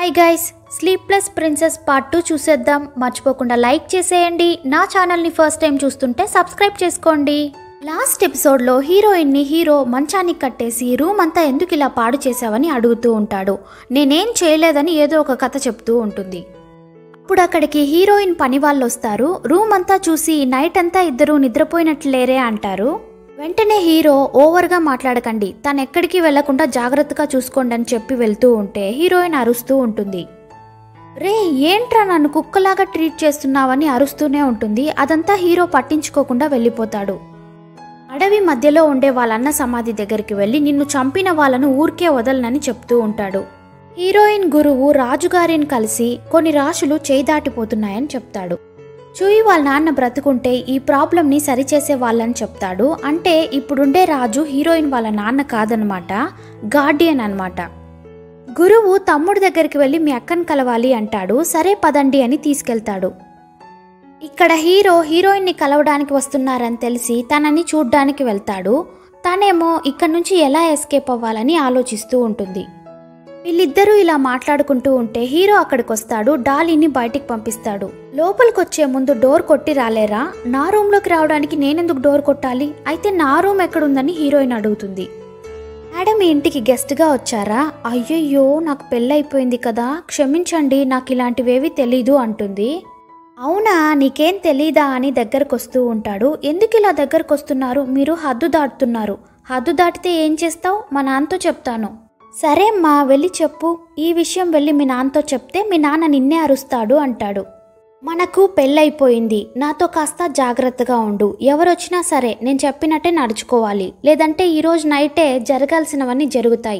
hi guys sleep plus princess part two చూసేద్దాం మర్చిపోకుండా like చేసేయండి నా ఛానల్ని ఫస్ట్ టైం చూస్తుంటే సబ్స్క్రైబ్ చేసుకోండి లాస్ట్ ఎపిసోడ్లో హీరోయిన్ని హీరో మంచానికి కట్టేసి రూమ్ అంతా ఎందుకు ఇలా పాడు చేసావని అడుగుతూ ఉంటాడు నేనేం చేయలేదని ఏదో ఒక కథ చెప్తూ ఉంటుంది అప్పుడు అక్కడికి హీరోయిన్ పని వాళ్ళు వస్తారు రూమ్ అంతా చూసి నైట్ అంతా ఇద్దరు నిద్రపోయినట్లేరే అంటారు వెంటనే హీరో ఓవర్గా మాట్లాడకండి తను ఎక్కడికి వెళ్లకుండా జాగ్రత్తగా చూసుకోండి అని చెప్పి వెళ్తూ ఉంటే హీరోయిన్ అరుస్తూ ఉంటుంది రే ఏంట్రా నన్ను కుక్కలాగా ట్రీట్ చేస్తున్నావని అరుస్తూనే ఉంటుంది అదంతా హీరో పట్టించుకోకుండా వెళ్ళిపోతాడు అడవి మధ్యలో ఉండే వాళ్ళన్న సమాధి దగ్గరికి వెళ్ళి నిన్ను చంపిన వాళ్ళను ఊరికే వదలనని చెప్తూ ఉంటాడు హీరోయిన్ గురువు రాజుగారిని కలిసి కొన్ని రాశులు చేయి దాటిపోతున్నాయని చెప్తాడు చూయి వాళ్ళ నాన్న బ్రతుకుంటే ఈ ప్రాబ్లంని సరిచేసే వాళ్ళని చెప్తాడు అంటే ఇప్పుడుండే రాజు హీరోయిన్ వాళ్ళ నాన్న కాదనమాట గార్డియన్ అన్నమాట గురువు తమ్ముడి దగ్గరికి వెళ్ళి మీ అక్కని కలవాలి అంటాడు సరే పదండి అని తీసుకెళ్తాడు ఇక్కడ హీరో హీరోయిన్ని కలవడానికి వస్తున్నారని తెలిసి తనని చూడ్డానికి వెళ్తాడు తనేమో ఇక్కడ నుంచి ఎలా ఎస్కేప్ అవ్వాలని ఆలోచిస్తూ ఉంటుంది వీళ్ళిద్దరూ ఇలా మాట్లాడుకుంటూ ఉంటే హీరో అక్కడికి వస్తాడు డాలీని బయటికి పంపిస్తాడు లోపలికి వచ్చే ముందు డోర్ కొట్టి రాలేరా నా రూమ్లోకి రావడానికి నేనెందుకు డోర్ కొట్టాలి అయితే నా రూమ్ ఎక్కడుందని హీరోయిన్ అడుగుతుంది మేడం ఈ ఇంటికి గెస్ట్గా వచ్చారా అయ్యయ్యో నాకు పెళ్ళైపోయింది కదా క్షమించండి నాకు ఇలాంటివేవి తెలీదు అంటుంది అవునా నీకేం తెలీదా అని దగ్గరకు వస్తూ ఉంటాడు ఎందుకు ఇలా దగ్గరకు వస్తున్నారు మీరు హద్దు దాటుతున్నారు హద్దు దాటితే ఏం చేస్తావు మా నాన్నతో చెప్తాను సరే అమ్మా వెళ్ళి చెప్పు ఈ విషయం వెళ్ళి మీ నాన్నతో చెప్తే మీ నాన్న నిన్నే అరుస్తాడు అంటాడు మనకు పెళ్ళైపోయింది నాతో కాస్త జాగ్రత్తగా ఉండు ఎవరొచ్చినా సరే నేను చెప్పినట్టే నడుచుకోవాలి లేదంటే ఈరోజు నైటే జరగాల్సినవన్నీ జరుగుతాయి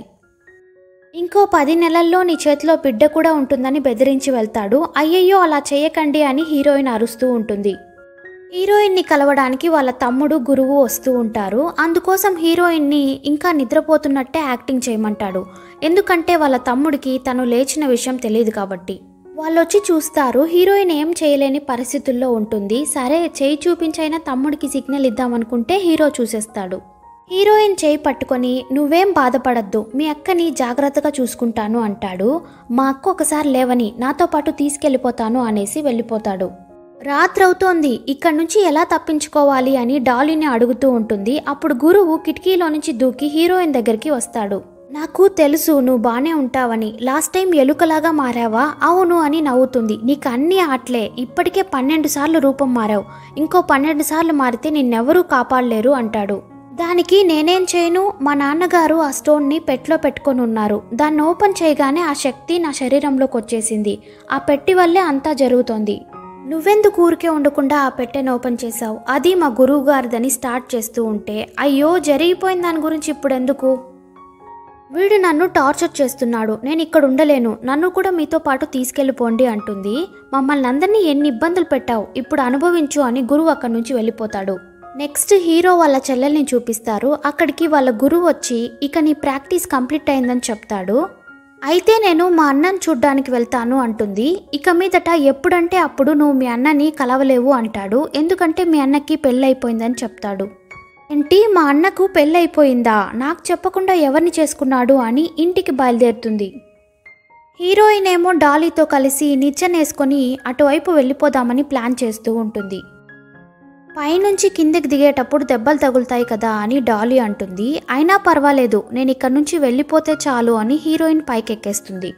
ఇంకో పది నెలల్లో నీ చేతిలో బిడ్డ కూడా ఉంటుందని బెదిరించి వెళ్తాడు అయ్యయ్యో అలా చేయకండి అని హీరోయిన్ అరుస్తూ ఉంటుంది హీరోయిన్ని కలవడానికి వాళ్ళ తమ్ముడు గురువు వస్తూ ఉంటారు అందుకోసం హీరోయిన్ని ఇంకా నిద్రపోతున్నట్టే యాక్టింగ్ చేయమంటాడు ఎందుకంటే వాళ్ళ తమ్ముడికి తను లేచిన విషయం తెలియదు కాబట్టి వాళ్ళొచ్చి చూస్తారు హీరోయిన్ ఏం చేయలేని పరిస్థితుల్లో ఉంటుంది సరే చేయి చూపించైనా తమ్ముడికి సిగ్నల్ ఇద్దామనుకుంటే హీరో చూసేస్తాడు హీరోయిన్ చేయి పట్టుకొని నువ్వేం బాధపడద్దు మీ అక్కని జాగ్రత్తగా చూసుకుంటాను అంటాడు మా అక్క ఒకసారి లేవని నాతో పాటు తీసుకెళ్ళిపోతాను అనేసి వెళ్ళిపోతాడు రాత్రవుతోంది ఇక్కడి నుంచి ఎలా తప్పించుకోవాలి అని డాలీని అడుగుతూ ఉంటుంది అప్పుడు గురువు కిటికీలో నుంచి దూకి హీరోయిన్ దగ్గరికి వస్తాడు నాకు తెలుసు నువ్వు బానే ఉంటావని లాస్ట్ టైం ఎలుకలాగా మారావా అవును అని నవ్వుతుంది నీకు అన్ని ఆటలే ఇప్పటికే పన్నెండు సార్లు రూపం మారావు ఇంకో పన్నెండు సార్లు మారితే నిన్నెవరూ కాపాడలేరు అంటాడు దానికి నేనేం చేయను మా నాన్నగారు ఆ స్టోన్ని పెట్లో పెట్టుకొని ఉన్నారు దాన్ని ఓపెన్ చేయగానే ఆ శక్తి నా శరీరంలోకి వచ్చేసింది ఆ పెట్టి వల్లే అంతా జరుగుతోంది నువ్వెందుకు ఊరికే ఉండకుండా ఆ పెట్టెను ఓపెన్ చేశావు అది మా గురువు గారిదని స్టార్ట్ చేస్తూ ఉంటే అయ్యో జరిగిపోయిన దాని గురించి ఇప్పుడు ఎందుకు వీడు నన్ను టార్చర్ చేస్తున్నాడు నేను ఇక్కడ ఉండలేను నన్ను కూడా మీతో పాటు తీసుకెళ్ళిపోండి అంటుంది మమ్మల్ని అందరినీ ఎన్ని ఇబ్బందులు పెట్టావు ఇప్పుడు అనుభవించు అని గురువు అక్కడి నుంచి వెళ్ళిపోతాడు నెక్స్ట్ హీరో వాళ్ళ చెల్లెల్ని చూపిస్తారు అక్కడికి వాళ్ళ గురువు వచ్చి ఇక నీ ప్రాక్టీస్ కంప్లీట్ అయిందని చెప్తాడు అయితే నేను మా అన్నని చూడ్డానికి వెళ్తాను అంటుంది ఇక మీదట ఎప్పుడంటే అప్పుడు నువ్వు మీ అన్నని కలవలేవు అంటాడు ఎందుకంటే మీ అన్నకి పెళ్ళైపోయిందని చెప్తాడు ఏంటి మా అన్నకు పెళ్ళైపోయిందా నాకు చెప్పకుండా ఎవరిని చేసుకున్నాడు అని ఇంటికి బయలుదేరుతుంది హీరోయిన్ ఏమో డాలీతో కలిసి నిచ్చెనేసుకొని అటువైపు వెళ్ళిపోదామని ప్లాన్ చేస్తూ ఉంటుంది పైనుంచి కిందకి దిగేటప్పుడు దెబ్బలు తగులుతాయి కదా అని డాలీ అంటుంది అయినా పర్వాలేదు నేను ఇక్కడ నుంచి వెళ్ళిపోతే చాలు అని హీరోయిన్ పైకెక్కేస్తుంది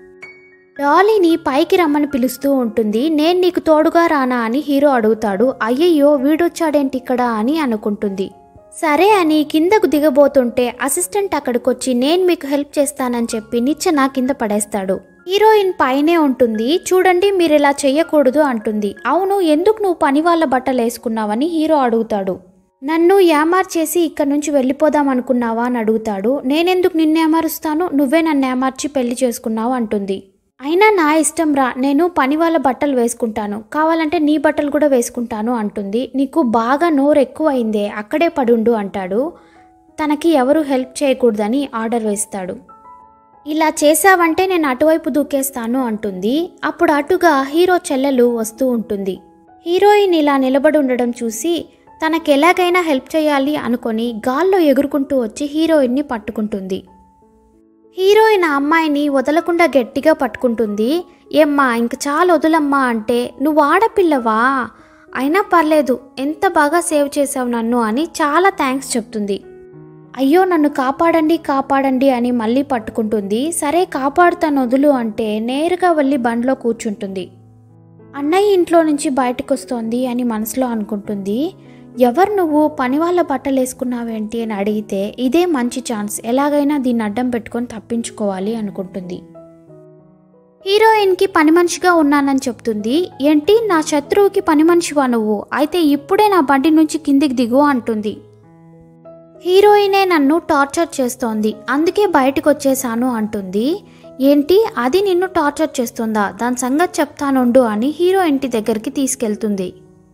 డాలీని పైకి రమ్మని పిలుస్తూ ఉంటుంది నేను నీకు తోడుగా రానా అని హీరో అడుగుతాడు అయ్యయ్యో వీడొచ్చాడేంటి ఇక్కడ అని అనుకుంటుంది సరే అని కిందకు దిగబోతుంటే అసిస్టెంట్ అక్కడికొచ్చి నేను మీకు హెల్ప్ చేస్తానని చెప్పి నిచ్చెన కింద పడేస్తాడు హీరోయిన్ పైనే ఉంటుంది చూడండి మీరు ఇలా చెయ్యకూడదు అంటుంది అవును ఎందుకు నువ్వు పని వాళ్ళ బట్టలు వేసుకున్నావని హీరో అడుగుతాడు నన్ను ఏమార్చేసి ఇక్కడ నుంచి వెళ్ళిపోదాం అనుకున్నావా అని అడుగుతాడు నేనెందుకు నిన్ను ఏమారుస్తాను నువ్వే నన్ను ఏమార్చి పెళ్లి చేసుకున్నావు అంటుంది అయినా నా ఇష్టం రా నేను పని వాళ్ళ బట్టలు వేసుకుంటాను కావాలంటే నీ బట్టలు కూడా వేసుకుంటాను అంటుంది నీకు బాగా నోరు ఎక్కువ అయిందే అక్కడే పడుండు అంటాడు తనకి ఎవరు హెల్ప్ చేయకూడదని ఆర్డర్ వేస్తాడు ఇలా చేసావంటే నేను అటువైపు దూకేస్తాను అంటుంది అప్పుడు అటుగా హీరో చెల్లెలు వస్తూ ఉంటుంది హీరోయిన్ ఇలా నిలబడి ఉండడం చూసి తనకి ఎలాగైనా హెల్ప్ చేయాలి అనుకొని గాల్లో ఎగురుకుంటూ వచ్చి హీరోయిన్ని పట్టుకుంటుంది హీరోయిన్ ఆ అమ్మాయిని వదలకుండా గట్టిగా పట్టుకుంటుంది ఏమ్మా ఇంక చాలు వదులమ్మా అంటే నువ్వు ఆడపిల్లవా అయినా పర్లేదు ఎంత బాగా సేవ్ చేసావు నన్ను అని చాలా థ్యాంక్స్ చెప్తుంది అయ్యో నన్ను కాపాడండి కాపాడండి అని మళ్ళీ పట్టుకుంటుంది సరే కాపాడుతాను వదులు అంటే నేరుగా వెళ్ళి బండ్లో కూర్చుంటుంది అన్నయ్య ఇంట్లో నుంచి బయటకు వస్తోంది అని మనసులో అనుకుంటుంది ఎవరు నువ్వు పని వాళ్ళ బట్టలు వేసుకున్నావేంటి అని అడిగితే ఇదే మంచి ఛాన్స్ ఎలాగైనా దీన్ని అడ్డం పెట్టుకొని తప్పించుకోవాలి అనుకుంటుంది హీరోయిన్కి పని మనిషిగా ఉన్నానని చెప్తుంది ఏంటి నా శత్రువుకి పని మనిషివా నువ్వు అయితే ఇప్పుడే నా బండి నుంచి కిందికి దిగు అంటుంది హీరోయినే నన్ను టార్చర్ చేస్తోంది అందుకే బయటకు వచ్చేసాను అంటుంది ఏంటి అది నిన్ను టార్చర్ చేస్తుందా దాని సంగతి చెప్తానుండు అని హీరో ఇంటి దగ్గరికి తీసుకెళ్తుంది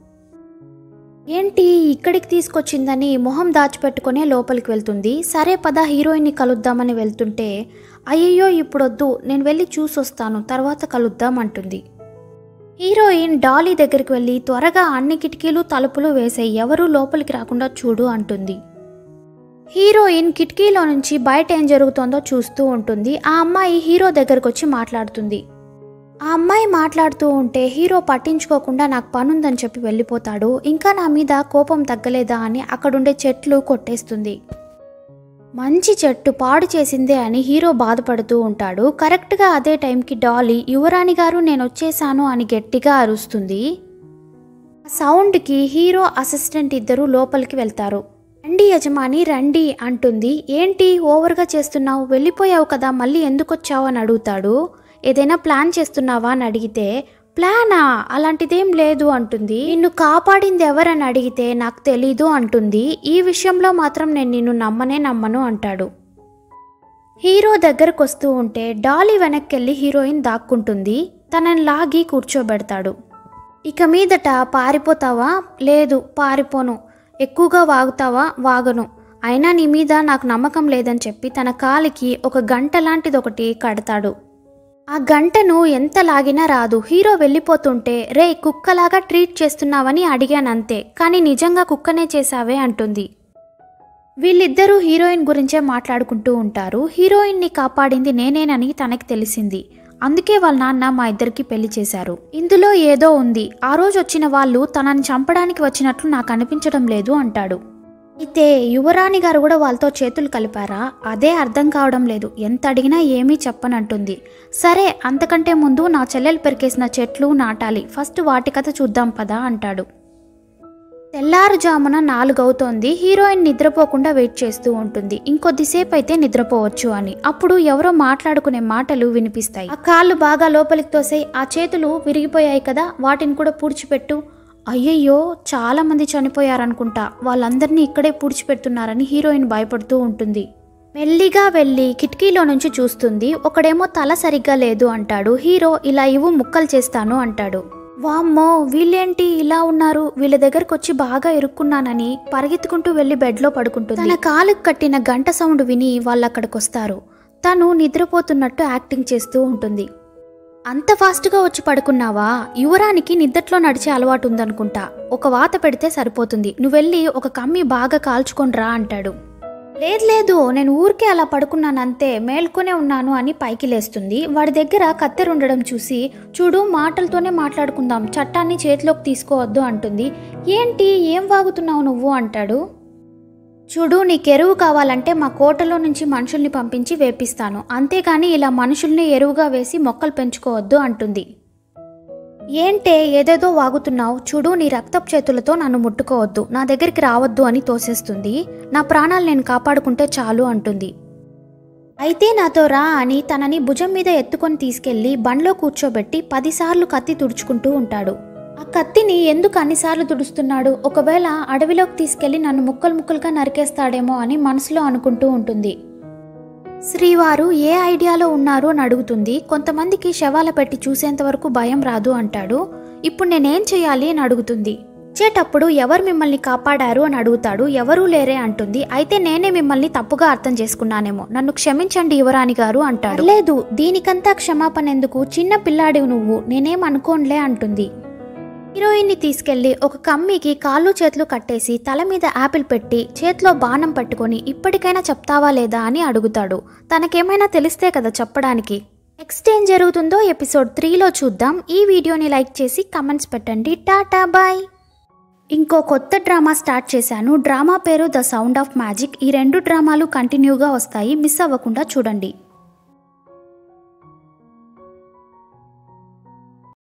ఏంటి ఇక్కడికి తీసుకొచ్చిందని మొహం దాచిపెట్టుకునే లోపలికి వెళ్తుంది సరే పద హీరోయిన్ని కలుద్దామని వెళ్తుంటే అయ్యయ్యో ఇప్పుడొద్దు నేను వెళ్ళి చూసొస్తాను తర్వాత కలుద్దాం అంటుంది హీరోయిన్ డాలీ దగ్గరికి వెళ్ళి త్వరగా అన్ని కిటికీలు తలుపులు వేసేయి ఎవరూ లోపలికి రాకుండా చూడు అంటుంది హీరోయిన్ కిటికీలో నుంచి బయట ఏం జరుగుతోందో చూస్తూ ఉంటుంది ఆ అమ్మాయి హీరో దగ్గరకు వచ్చి మాట్లాడుతుంది ఆ అమ్మాయి మాట్లాడుతూ ఉంటే హీరో పట్టించుకోకుండా నాకు పనుందని చెప్పి వెళ్ళిపోతాడు ఇంకా నా మీద కోపం తగ్గలేదా అని అక్కడుండే చెట్లు కొట్టేస్తుంది మంచి చెట్టు పాడు చేసిందే అని హీరో బాధపడుతూ ఉంటాడు కరెక్ట్గా అదే టైంకి డాలీ యువరాణి గారు నేను వచ్చేసాను అని గట్టిగా అరుస్తుంది ఆ సౌండ్కి హీరో అసిస్టెంట్ ఇద్దరు లోపలికి వెళ్తారు రండి యజమాని రండి అంటుంది ఏంటి ఓవర్గా చేస్తున్నావు వెళ్ళిపోయావు కదా మళ్ళీ ఎందుకు వచ్చావు అని అడుగుతాడు ఏదైనా ప్లాన్ చేస్తున్నావా అని అడిగితే ప్లానా అలాంటిదేం లేదు అంటుంది నిన్ను కాపాడింది ఎవరని అడిగితే నాకు తెలీదు అంటుంది ఈ విషయంలో మాత్రం నేను నిన్ను నమ్మనే నమ్మను అంటాడు హీరో దగ్గరకు వస్తూ ఉంటే డాలీ వెనక్కెళ్ళి హీరోయిన్ దాక్కుంటుంది తనని లాగి కూర్చోబెడతాడు ఇక మీదట పారిపోతావా లేదు పారిపోను ఎక్కువగా వాగుతావా వాగను అయినా నీ మీద నాకు నమ్మకం లేదని చెప్పి తన కాలికి ఒక గంట లాంటిది ఒకటి కడతాడు ఆ గంటను ఎంత లాగినా రాదు హీరో వెళ్ళిపోతుంటే రే కుక్కలాగా ట్రీట్ చేస్తున్నావని అడిగానంతే కానీ నిజంగా కుక్కనే చేశావే అంటుంది వీళ్ళిద్దరూ హీరోయిన్ గురించే మాట్లాడుకుంటూ ఉంటారు హీరోయిన్ని కాపాడింది నేనేనని తనకి తెలిసింది అందుకే వాళ్ళ నాన్న మా ఇద్దరికి పెళ్లి చేశారు ఇందులో ఏదో ఉంది ఆ రోజు వచ్చిన వాళ్ళు తనని చంపడానికి వచ్చినట్లు నాకు అనిపించడం లేదు అంటాడు అయితే యువరాణి గారు కూడా వాళ్ళతో చేతులు కలిపారా అదే అర్థం కావడం లేదు ఎంత అడిగినా ఏమీ చెప్పనంటుంది సరే అంతకంటే ముందు నా చెల్లెలు పెరికేసిన చెట్లు నాటాలి ఫస్ట్ వాటి కథ చూద్దాం పదా అంటాడు తెల్లారుజామున నాలుగవుతోంది హీరోయిన్ నిద్రపోకుండా వెయిట్ చేస్తూ ఉంటుంది ఇంకొద్దిసేపు అయితే నిద్రపోవచ్చు అని అప్పుడు ఎవరో మాట్లాడుకునే మాటలు వినిపిస్తాయి ఆ కాళ్ళు బాగా లోపలికి తోసాయి ఆ చేతులు విరిగిపోయాయి కదా వాటిని కూడా పూడ్చిపెట్టు అయ్యయ్యో చాలా మంది చనిపోయారనుకుంటా వాళ్ళందరినీ ఇక్కడే పూడ్చిపెడుతున్నారని హీరోయిన్ భయపడుతూ ఉంటుంది మెల్లిగా వెళ్ళి కిటికీలో నుంచి చూస్తుంది ఒకడేమో తల సరిగ్గా లేదు అంటాడు హీరో ఇలా ఇవ్వు ముక్కలు చేస్తాను అంటాడు వామ్మో వీళ్ళేంటి ఇలా ఉన్నారు వీళ్ళ దగ్గరకు వచ్చి బాగా ఇరుక్కున్నానని పరిగెత్తుకుంటూ వెళ్ళి బెడ్లో పడుకుంటుంది తన కాలుకు కట్టిన గంట సౌండ్ విని వాళ్ళు అక్కడికి వస్తారు తను నిద్రపోతున్నట్టు యాక్టింగ్ చేస్తూ ఉంటుంది అంత ఫాస్ట్గా వచ్చి పడుకున్నావా యువరానికి నిద్దట్లో నడిచే అలవాటు ఉందనుకుంటా ఒక వాత పెడితే సరిపోతుంది నువ్వెళ్ళి ఒక కమ్మి బాగా కాల్చుకొని రా అంటాడు లేదు లేదు నేను ఊరికే అలా పడుకున్నాను అంతే మేల్కొనే ఉన్నాను అని పైకి లేస్తుంది వాడి దగ్గర కత్తెర ఉండడం చూసి చూడు మాటలతోనే మాట్లాడుకుందాం చట్టాన్ని చేతిలోకి తీసుకోవద్దు అంటుంది ఏంటి ఏం వాగుతున్నావు నువ్వు అంటాడు చూడు నీకు ఎరువు కావాలంటే మా కోటలో నుంచి మనుషుల్ని పంపించి వేపిస్తాను అంతేగాని ఇలా మనుషుల్ని ఎరువుగా వేసి మొక్కలు పెంచుకోవద్దు అంటుంది ఏంటే ఏదేదో వాగుతున్నావు చూడు నీ రక్తపు చేతులతో నన్ను ముట్టుకోవద్దు నా దగ్గరికి రావద్దు అని తోసేస్తుంది నా ప్రాణాలు నేను కాపాడుకుంటే చాలు అంటుంది అయితే నాతో రా అని తనని భుజం మీద ఎత్తుకొని తీసుకెళ్లి బండ్లో కూర్చోబెట్టి పదిసార్లు కత్తి తుడుచుకుంటూ ఉంటాడు ఆ కత్తిని ఎందుకు అన్నిసార్లు తుడుస్తున్నాడు ఒకవేళ అడవిలోకి తీసుకెళ్లి నన్ను ముక్కలు ముక్కలుగా నరికేస్తాడేమో అని మనసులో అనుకుంటూ ఉంటుంది శ్రీవారు ఏ ఐడియాలో ఉన్నారు అని అడుగుతుంది కొంతమందికి శవాల పెట్టి చూసేంత వరకు భయం రాదు అంటాడు ఇప్పుడు నేనేం చేయాలి అని అడుగుతుంది వచ్చేటప్పుడు ఎవరు మిమ్మల్ని కాపాడారు అని అడుగుతాడు ఎవరూ లేరే అంటుంది అయితే నేనే మిమ్మల్ని తప్పుగా అర్థం చేసుకున్నానేమో నన్ను క్షమించండి యువరాణి గారు అంటాడు లేదు దీనికంతా క్షమాపణ ఎందుకు చిన్న పిల్లాడివి నువ్వు నేనేం అనుకోనులే అంటుంది హీరోయిన్ని తీసుకెళ్లి ఒక కమ్మికి కాళ్ళు చేతులు కట్టేసి తల మీద యాపిల్ పెట్టి చేతిలో బాణం పట్టుకొని ఇప్పటికైనా చెప్తావా లేదా అని అడుగుతాడు తనకేమైనా తెలిస్తే కదా చెప్పడానికి నెక్స్ట్ ఏం జరుగుతుందో ఎపిసోడ్ త్రీలో చూద్దాం ఈ వీడియోని లైక్ చేసి కమెంట్స్ పెట్టండి టాటా బాయ్ ఇంకో కొత్త డ్రామా స్టార్ట్ చేశాను డ్రామా పేరు ద సౌండ్ ఆఫ్ మ్యాజిక్ ఈ రెండు డ్రామాలు కంటిన్యూగా వస్తాయి మిస్ అవ్వకుండా చూడండి